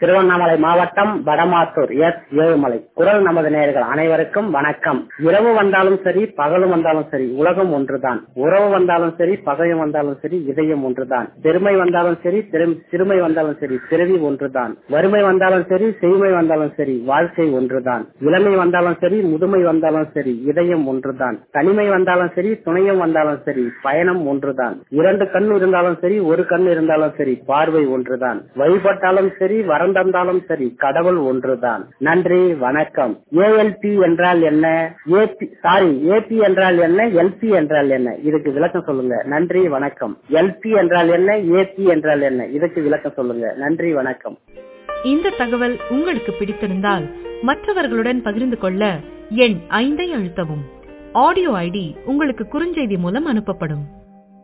திருவண்ணாமலை மாவட்டம் வடமாத்தூர் எஸ் ஏழுமலை குரல் நமது நேயர்கள் அனைவருக்கும் வணக்கம் இரவு வந்தாலும் சரி பகலும் வந்தாலும் சரி உலகம் ஒன்றுதான் உறவு வந்தாலும் சரி பகையும் வந்தாலும் சரி இதயம் ஒன்றுதான் பெருமை வந்தாலும் சரி திரு- சிறுமை வந்தாலும் சரி பிறவி ஒன்றுதான் வறுமை வந்தாலும் சரி செய்மை வந்தாலும் சரி வாழ்க்கை ஒன்றுதான் இளமை வந்தாலும் சரி முதுமை வந்தாலும் சரி இதயம் ஒன்றுதான் தனிமை வந்தாலும் சரி துணையும் வந்தாலும் சரி பயணம் ஒன்றுதான் இரண்டு கண் இருந்தாலும் சரி ஒரு கண் இருந்தாலும் சரி பார்வை ஒன்றுதான் வழிபட்டாலும் சரி வரம் தந்தாலும் சரி கடவுள் ஒன்றுதான் நன்றி வணக்கம் ஏஎல்பி என்றால் என்ன ஏபி சாரி ஏபி என்றால் என்ன எல்பி என்றால் என்ன இதுக்கு விளக்கம் சொல்லுங்க நன்றி வணக்கம் எல்பி என்றால் என்ன ஏபி என்றால் என்ன இதுக்கு விளக்கம் சொல்லுங்க நன்றி வணக்கம் இந்த தகவல் உங்களுக்கு பிடித்திருந்தால் மற்றவர்களுடன் பகிர்ந்து கொள்ள எண் ஐந்தை அழுத்தவும் ஆடியோ ஐடி உங்களுக்கு குறுஞ்செய்தி மூலம் அனுப்பப்படும்